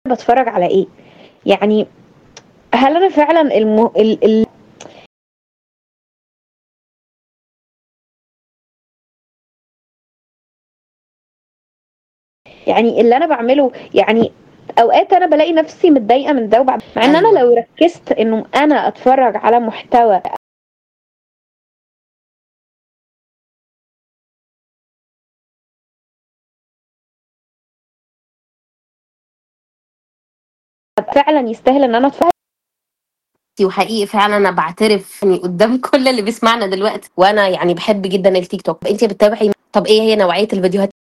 باتفرّج على إيه، يعني هل أنا فعلًا الم ال ال يعني اللي أنا باعمله يعني أوقات أنا بالاقي نفسي متضايقة من ده وبع مع إن أنا أيوه. لو ركّزت إنه أنا أتفرّج على محتوى فعلًا يستاهل إن أنا أتفرّج وحقيقي فعلًا أنا باعترف يعني قدّام كل اللي بيسمعنا دلوقتي، وأنا يعني باحب جدًا التيك توك، أنتِ بتتابعي طَب إيه هي نوعية الفيديوهات